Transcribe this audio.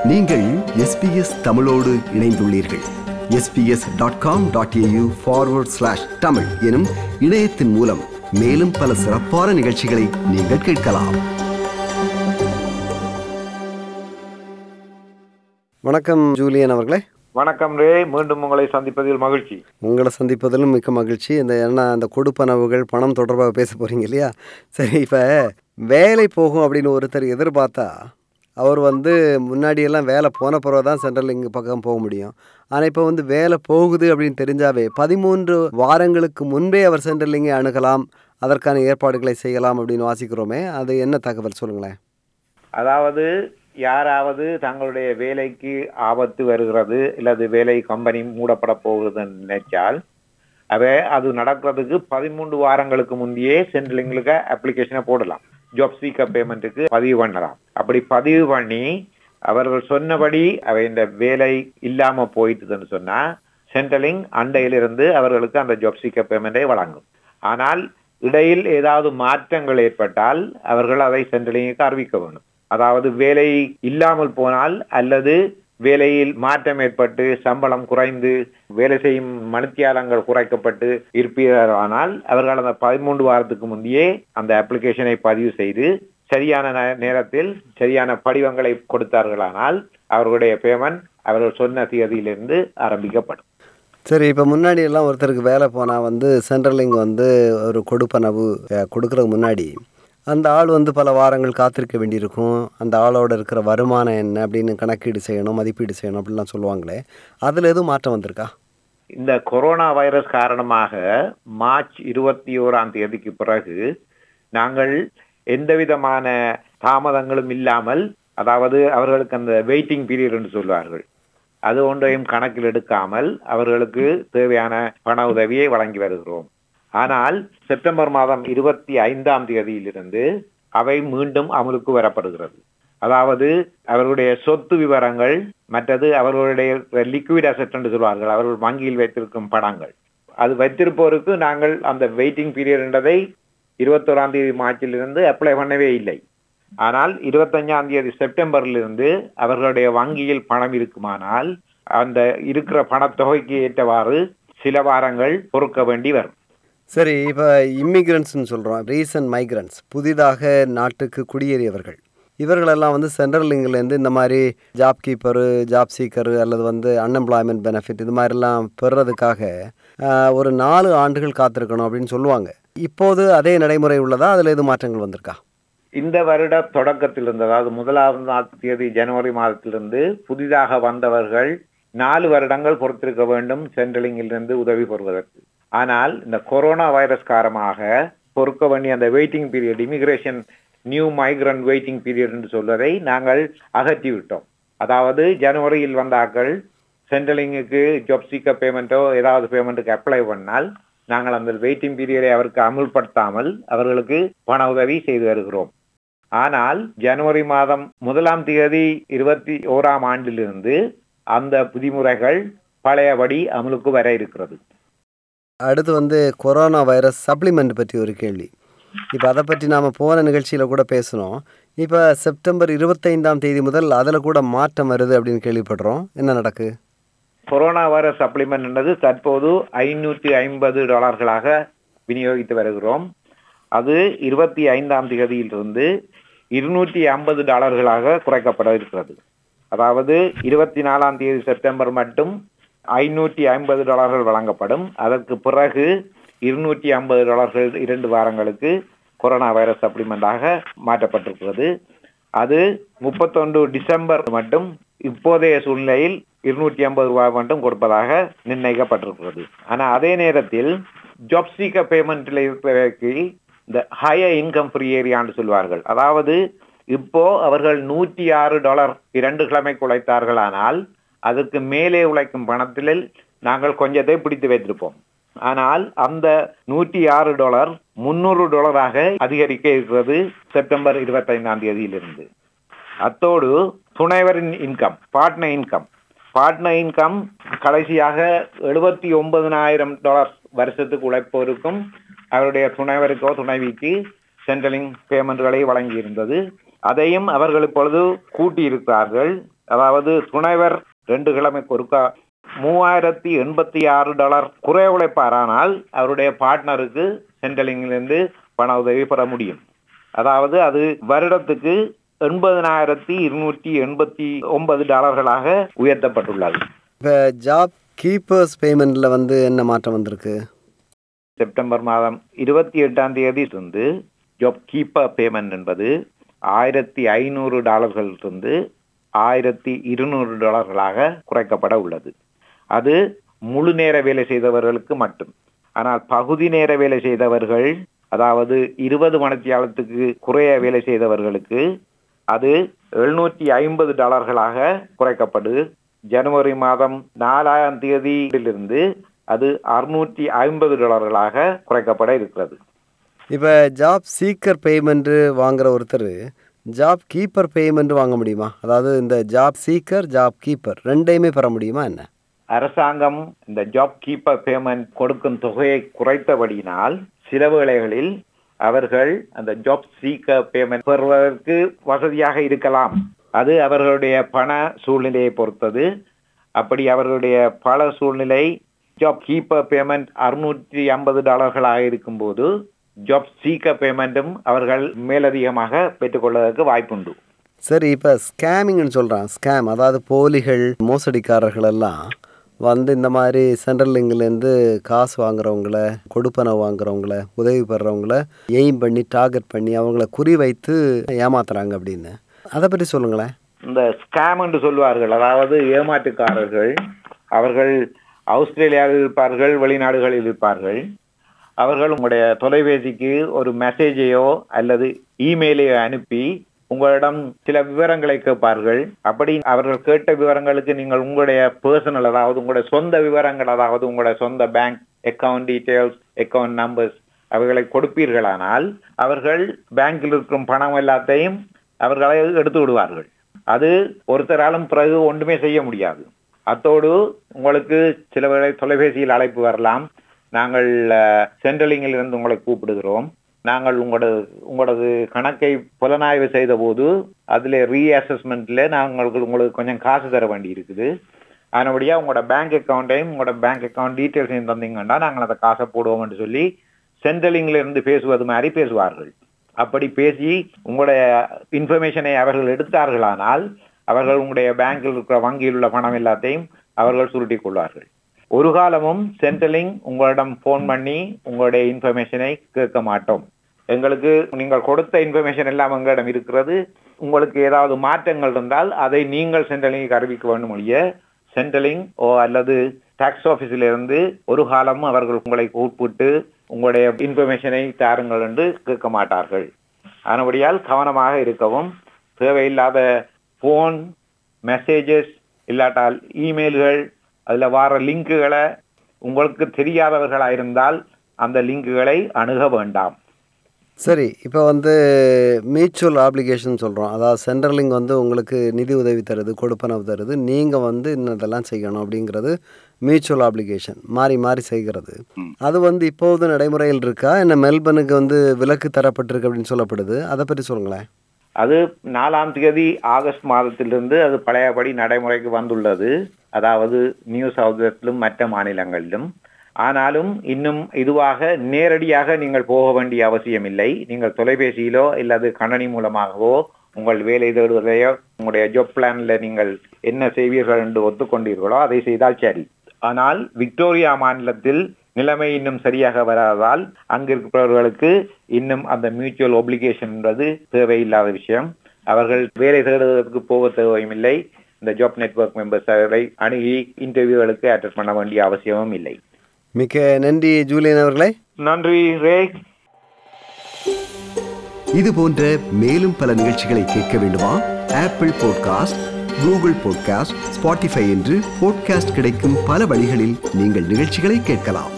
நீங்கள் எஸ்பிஎஸ் தமிழோடு இணைந்துள்ளீர்கள் SBS dot com dot AU forward slash Tamil எனும் இணையத்தின் மூலம் மேலும் பல சிறப்பான நிகழ்ச்சிகளை நீங்கள் கேட்கலாம் வணக்கம் ஜூலியன் அவர்களே வணக்கம் ரே மீண்டும் உங்களை சந்திப்பதில் மகிழ்ச்சி உங்களை சந்திப்பதிலும் மிக்க மகிழ்ச்சி இந்த என்ன அந்த கொடுப்பனவுகள் பணம் தொடர்பாக பேச போகிறீங்க இல்லையா சரி இப்போ வேலை போகும் அப்படின்னு ஒருத்தர் எதிர்பார்த்தா அவர் வந்து முன்னாடியெல்லாம் வேலை போன பிறகு தான் சென்ட்ரல் இங்கே பக்கம் போக முடியும் ஆனால் இப்போ வந்து வேலை போகுது அப்படின்னு தெரிஞ்சாவே பதிமூன்று வாரங்களுக்கு முன்பே அவர் சென்ட்ரல் இங்கே அணுகலாம் அதற்கான ஏற்பாடுகளை செய்யலாம் அப்படின்னு வாசிக்கிறோமே அது என்ன தகவல் சொல்லுங்களேன் அதாவது யாராவது தங்களுடைய வேலைக்கு ஆபத்து வருகிறது இல்லது வேலை கம்பெனி மூடப்பட போகுதுன்னு நினைச்சால் அவை அது நடக்கிறதுக்கு பதிமூன்று வாரங்களுக்கு முந்தையே சென்ட்ரலிங்களுக்கு அப்ளிகேஷனை போடலாம் ஜாப் சீக்கர் பேமெண்ட்டுக்கு பதிவு பண்ணலாம் அப்படி பதிவு பண்ணி அவர்கள் சொன்னபடி அவை இந்த வேலை இல்லாம போயிட்டுதுன்னு சொன்னா சென்ட்ரலிங் அண்டையிலிருந்து அவர்களுக்கு அந்த ஜாப் சீக்கர் பேமெண்ட்டை வழங்கும் ஆனால் இடையில் ஏதாவது மாற்றங்கள் ஏற்பட்டால் அவர்கள் அதை சென்ட்ரலிங்குக்கு அறிவிக்க வேண்டும் அதாவது வேலை இல்லாமல் போனால் அல்லது வேலையில் மாற்றம் ஏற்பட்டு சம்பளம் குறைந்து வேலை செய்யும் மணித்தியாலங்கள் குறைக்கப்பட்டு இருப்பீர்களானால் அவர்கள் அந்த பதிமூன்று வாரத்துக்கு முந்தையே அந்த அப்ளிகேஷனை பதிவு செய்து சரியான நே- நேரத்தில் சரியான படிவங்களை கொடுத்தார்களானால் அவர்களுடைய பேமெண்ட் அவர்கள் சொன்ன தேதியிலிருந்து ஆரம்பிக்கப்படும் சரி இப்போ முன்னாடி எல்லாம் ஒருத்தருக்கு வேலை போனால் வந்து சென்ட்ரலிங் வந்து ஒரு கொடுப்பனவு அஹ், கொடுக்கறதுக்கு முன்னாடி அந்த ஆள் வந்து பல வாரங்கள் காத்திருக்க வேண்டியிருக்கும் அந்த ஆளோட இருக்கிற வருமானம் என்ன அப்படின்னு கணக்கீடு செய்யணும் மதிப்பீடு செய்யணும் அப்படிலாம் சொல்லுவாங்களே அதில் எதுவும் மாற்றம் வந்திருக்கா இந்த கொரோனா வைரஸ் காரணமாக மார்ச் இருபத்தி ஓராம் தேதிக்கு பிறகு நாங்கள் எந்த விதமான தாமதங்களும் இல்லாமல் அதாவது அவர்களுக்கு அந்த வெயிட்டிங் பீரியட் என்று சொல்வார்கள் அது ஒன்றையும் கணக்கில் எடுக்காமல் அவர்களுக்கு தேவையான பண உதவியை வழங்கி வருகிறோம் ஆனால் செப்டம்பர் மாதம் இருபத்தி ஐந்தாம் தேதியிலிருந்து அவை மீண்டும் அமலுக்கு வரப்படுகிறது அதாவது அவர்களுடைய சொத்து விவரங்கள் மற்றது அவர்களுடைய லிக்விட் அசெட் என்று சொல்வார்கள் அவர்கள் வங்கியில் வைத்திருக்கும் பணங்கள் அது வைத்திருப்போருக்கு நாங்கள் அந்த வெயிட்டிங் பீரியட் என்றதை இருபத்தோராம் தேதி மார்ச்சிலிருந்து அப்ளை பண்ணவே இல்லை ஆனால் இருபத்தஞ்சாம் தேதி செப்டம்பரிலிருந்து அவர்களுடைய வங்கியில் பணம் இருக்குமானால் அந்த இருக்கிற பணத்தொகைக்கு ஏற்றவாறு சில வாரங்கள் பொறுக்க வேண்டி வரும் சரி இப்போ இம்மிக்ரண்ட்ஸ்னு சொல்கிறோம் ரீசன்ட் மைக்ரண்ட்ஸ் புதிதாக நாட்டுக்கு குடியேறியவர்கள் இவர்களெல்லாம் வந்து சென்ட்ரலிங்லேருந்து இந்த மாதிரி ஜாப் கீப்பரு ஜாப் சீக்கரு அல்லது வந்து அன்எம்ப்ளாய்மெண்ட் பெனிஃபிட் இது மாதிரிலாம் பெறுறதுக்காக ஆஹ், ஒரு நாலு ஆண்டுகள் காத்திருக்கணும் அப்படின்னு சொல்லுவாங்க இப்போது அதே நடைமுறை உள்ளதா அதில் எதுவும் மாற்றங்கள் வந்திருக்கா இந்த வருட தொடக்கத்திலிருந்து அதாவது முதலாம் தேதி ஜனவரி மாதத்திலிருந்து புதிதாக வந்தவர்கள் நாலு வருடங்கள் பொறுத்திருக்க வேண்டும் சென்ட்ரலிங்கிலிருந்து உதவி பெறுவதற்கு ஆனால் இந்த கொரோனா வைரஸ் காரணமாக பொறுக்க வேண்டிய அந்த waiting period immigration new migrant waiting period என்று சொல்வதை நாங்கள் அகற்றி விட்டோம் அதாவது ஜனவரியில் வந்தாக்கள் சென்ட்ரலிங்குக்கு ஜாப் சீக்கர் பேமெண்ட்டோ ஏதாவது பேமெண்ட்டுக்கு அப்ளை பண்ணால் நாங்கள் அந்த வெயிட்டிங் பீரியடை அவருக்கு அமுல்படுத்தாமல் அவர்களுக்கு பண உதவி செய்து வருகிறோம் ஆனால் ஜனவரி மாதம் முதலாம் தேதி இருபத்தி ஓராம் ஆண்டிலிருந்து அந்த விதிமுறைகள் பழையபடி அமலுக்கு வர இருக்கிறது அடுத்து வந்து கொரோனா வைரஸ் சப்ளிமெண்ட் பற்றி ஒரு கேள்வி இப்போ அதை பற்றி நாம் போன நிகழ்ச்சியில் கூட பேசணும் இப்போ செப்டம்பர் இருபத்தைந்தாம் தேதி முதல் அதில் கூட மாற்றம் வருது அப்படின்னு கேள்விப்படுறோம் என்ன நடக்கு கொரோனா வைரஸ் சப்ளிமெண்ட் என்பது தற்போது ஐநூற்றி ஐம்பது டாலர்களாக விநியோகித்து வருகிறோம் அது இருபத்தி ஐந்தாம் தேதியிலிருந்து இருநூற்றி ஐம்பது டாலர்களாக குறைக்கப்பட இருக்கிறது அதாவது இருபத்தி நாலாம் தேதி செப்டம்பர் மட்டும் ஐநூற்றி ஐம்பது டாலர்கள் வழங்கப்படும் அதற்கு பிறகு இருநூற்றி ஐம்பது டாலர்கள் இரண்டு வாரங்களுக்கு கொரோனா வைரஸ் சப்ளிமெண்டாக மாற்றப்பட்டிருக்கிறது அது முப்பத்தொன்று டிசம்பர் மட்டும் இப்போதைய சூழ்நிலையில் இருநூற்றி ஐம்பது ரூபாய் மட்டும் கொடுப்பதாக நிர்ணயிக்கப்பட்டிருக்கிறது ஆனால் அதே நேரத்தில் ஜாப் சீக்கர் பேமெண்ட்டில் இருப்பதற்கு இந்த ஹையர் இன்கம் ஃப்ரீ ஏரியான்னு சொல்வார்கள் அதாவது இப்போ அவர்கள் நூற்றி ஆறு டாலர் இரண்டு கிழமைக்கு உழைத்தார்களானால் அதற்கு மேலே உழைக்கும் பணத்தில் நாங்கள் கொஞ்சத்தை பிடித்து வைத்திருப்போம் ஆனால் அந்த நூற்றி ஆறு டாலர் முன்னூறு டாலராக அதிகரிக்க இருக்கிறது செப்டம்பர் இருபத்தைந்தாம் தேதியிலிருந்து அத்தோடு துணைவரின் income partner income partner income கடைசியாக எழுபத்தி ஒன்பதனாயிரம் டாலர் வருஷத்துக்கு உழைப்போருக்கும் அவருடைய துணைவருக்கோ துணைவிக்கு சென்ட்ரலிங் பேமெண்ட்களை வழங்கியிருந்தது அதையும் அவர்கள் இப்பொழுது கூட்டியிருக்கிறார்கள் அதாவது துணைவர் ரெண்டு கிழமைக்கு ஒருக்கா மூவாயிரத்தி எண்பத்தி ஆறு டாலர் குறை உழைப்பாரானால் அவருடைய பார்ட்னருக்கு சென்ட்ரலிங்கிலிருந்து பண உதவி பெற முடியும் அதாவது அது வருடத்துக்கு எண்பதனாயிரத்தி இருநூற்றி எண்பத்தி ஒன்பது டாலர்களாக உயர்த்தப்பட்டுள்ளது இப்போ ஜாப் கீப்பர்ஸ் பேமெண்ட்டில் வந்து என்ன மாற்றம் வந்திருக்கு செப்டம்பர் மாதம் இருபத்தி எட்டாம் தேதி இருந்து ஜாப் கீப்பர் பேமெண்ட் என்பது ஆயிரத்தி ஐநூறு டாலர்களிலிருந்து ஆயிரத்தி இருநூறு டாலர்களாக குறைக்கப்பட உள்ளது அது முழு நேர வேலை செய்தவர்களுக்கு மட்டும் ஆனால் பகுதி நேர வேலை செய்தவர்கள் அதாவது இருபது மணித்தியாலத்துக்கு குறைய வேலை செய்தவர்களுக்கு அது எழுநூற்றி ஐம்பது டாலர்களாக குறைக்கப்படு ஜனவரி மாதம் நாலாம் தேதியிலிருந்து அது அறுநூற்றி ஐம்பது டாலர்களாக குறைக்கப்பட இருக்கிறது இப்போ ஜாப் சீக்கர் பேமெண்ட்டு வாங்குற ஒருத்தர் ஜாப் கீப்பர் பேமெண்ட் வாங்க முடியுமா அதாவது இந்த ஜாப் சீக்கர் ஜாப் கீப்பர் ரெண்டையுமே பெற முடியுமா என்ன அரசாங்கம் இந்த ஜாப் கீப்பர் பேமெண்ட் கொடுக்கும் தொகையை குறைத்தபடியினால் சில வேளைகளில் அவர்கள் அந்த ஜாப் சீக்கர் பேமெண்ட் பெறுவதற்கு வசதியாக இருக்கலாம் அது அவர்களுடைய பண சூழ்நிலையை பொறுத்தது அப்படி அவர்களுடைய பல சூழ்நிலை ஜாப் கீப்பர் பேமெண்ட் அறுநூற்றி ஐம்பது டாலர்களாக இருக்கும்போது ஜாப் சீக்கர் பேமெண்ட்டும் அவர்கள் மேலதிகமாக பெற்றுக்கொள்வதற்கு வாய்ப்புண்டு சரி இப்போ ஸ்கேமிங்னு சொல்கிறான் ஸ்கேம் அதாவது போலிகள் மோசடிக்காரர்கள் எல்லாம் வந்து இந்த மாதிரி சென்ட்ரல் லிங்க்லேருந்து காசு வாங்குறவங்கள கொடுப்பனவு வாங்குறவங்கள உதவி பெறுறவங்கள எய்ம் பண்ணி டார்கெட் பண்ணி அவங்கள குறி வைத்து ஏமாத்துறாங்க அப்படின்னு அதை பற்றி சொல்லுங்களேன் இந்த ஸ்கேம் என்று சொல்வார்கள் அதாவது ஏமாற்றுக்காரர்கள் அவர்கள் ஆஸ்திரேலியாவில் இருப்பார்கள் வெளிநாடுகளில் இருப்பார்கள் அவர்கள் உங்களுடைய தொலைபேசிக்கு ஒரு மெசேஜையோ அல்லது இமெயிலையோ அனுப்பி உங்களிடம் சில விவரங்களை கேட்பார்கள் அப்படி அவர்கள் கேட்ட விவரங்களுக்கு நீங்கள் உங்களுடைய பர்சனல் அதாவது உங்களுடைய சொந்த விவரங்கள் அதாவது உங்களுடைய சொந்த bank account details account numbers அவைகளை கொடுப்பீர்களானால் அவர்கள் பேங்கில் இருக்கும் பணம் எல்லாத்தையும் அவர்களை எடுத்து விடுவார்கள் அது ஒருத்தராலும் பிறகு ஒன்றுமே செய்ய முடியாது அத்தோடு உங்களுக்கு சில வேளை தொலைபேசியில் அழைப்பு வரலாம் நாங்கள் சென்ட்ரலிங்கில் இருந்து உங்களை கூப்பிடுகிறோம் நாங்கள் உங்களோட உங்களது கணக்கை புலனாய்வு செய்த போது அதில் ரீஅசஸ்மெண்ட்ல நாங்கள் உங்களுக்கு கொஞ்சம் காசு தர வேண்டி இருக்குது அதனபடியாக உங்களோட பேங்க் அக்கௌண்ட்டையும் உங்களோட பேங்க் அக்கௌண்ட் டீட்டெயில்ஸையும் தந்தீங்கன்னா நாங்கள் அந்த காசை போடுவோம்னு சொல்லி சென்ட்ரலிங்கில் இருந்து பேசுவது மாதிரி பேசுவார்கள் அப்படி பேசி உங்களுடைய இன்ஃபர்மேஷனை அவர்கள் எடுத்தார்களானால் அவர்கள் உங்களுடைய பேங்கில் இருக்கிற வங்கியில் உள்ள பணம் எல்லாத்தையும் அவர்கள் சுருட்டி கொள்வார்கள் ஒரு காலமும் சென்ட்ரலிங் உங்களிடம் ஃபோன் பண்ணி உங்களுடைய இன்ஃபர்மேஷனை கேட்க மாட்டோம் எங்களுக்கு நீங்கள் கொடுத்த இன்ஃபர்மேஷன் எல்லாம் எங்களிடம் இருக்கிறது உங்களுக்கு ஏதாவது மாற்றங்கள் இருந்தால் அதை நீங்கள் சென்ட்ரலிங்க்கு அறிவிக்க வேண்டும் ஒழிய சென்ட்ரலிங் ஓ அல்லது டாக்ஸ் ஆஃபீஸில் இருந்து ஒரு காலமும் அவர்கள் உங்களை கூப்பிட்டு உங்களுடைய இன்ஃபர்மேஷனை தாருங்கள் என்று கேட்க மாட்டார்கள் அதனபடியால் கவனமாக இருக்கவும் தேவையில்லாத ஃபோன் மெசேஜஸ் இல்லாட்டால் இமெயில்கள் அதில் வர லிங்குகளை உங்களுக்கு தெரியாதவர்களாக இருந்தால் அந்த லிங்குகளை அணுக வேண்டாம் சரி இப்போ வந்து மியூச்சுவல் ஆப்ளிகேஷன் சொல்கிறோம் அதாவது சென்ட்ரலிங் வந்து உங்களுக்கு நிதி உதவி தருது கொடுப்பனவு தருது நீங்கள் வந்து இன்னதெல்லாம் செய்யணும் அப்படிங்கிறது மியூச்சுவல் ஆப்ளிகேஷன் மாறி மாறி செய்கிறது அது வந்து இப்போது நடைமுறையில் இருக்கா என்ன மெல்பனுக்கு வந்து விலக்கு தரப்பட்டிருக்கு அப்படின்னு சொல்லப்படுது அதை பற்றி சொல்லுங்களேன் அது நாலாம் தேதி ஆகஸ்ட் மாதத்திலிருந்து அது பழையபடி நடைமுறைக்கு வந்துள்ளது அதாவது நியூ சவுத் வேல்ஸிலும் மற்ற மாநிலங்களிலும் ஆனாலும் இன்னும் இதுவாக நேரடியாக நீங்கள் போக வேண்டிய அவசியம் இல்லை நீங்கள் தொலைபேசியிலோ இல்லது கணனி மூலமாகவோ உங்கள் வேலை தேடுவதையோ உங்களுடைய ஜாப் பிளான்ல நீங்கள் என்ன செய்வீர்கள் என்று ஒத்துக்கொண்டீர்களோ அதை செய்தால் சரி ஆனால் விக்டோரியா மாநிலத்தில் நிலைமை இன்னும் சரியாக வராதால் அங்கிருப்பவர்களுக்கு இன்னும் அந்த மியூச்சுவல் ஒப்ளிகேஷன் என்பது தேவையில்லாத விஷயம் அவர்கள் வேலை தேடுவதற்கு போக தேவையும் இந்த ஜாப் நெட்வொர்க் மெம்பர்ஸை அணுகி இன்டர்வியூகளுக்கு அட்டென்ட் பண்ண வேண்டிய அவசியமும் இல்லை மிக்க நன்றி ஜூலியன் அவர்களே நன்றி ரே இது போன்ற மேலும் பல நிகழ்ச்சிகளை கேட்க வேண்டுமா Apple podcast Google podcast Spotify என்று பாட்காஸ்ட் கிடைக்கும் பல வழிகளில் நீங்கள் நிகழ்ச்சிகளை கேட்கலாம்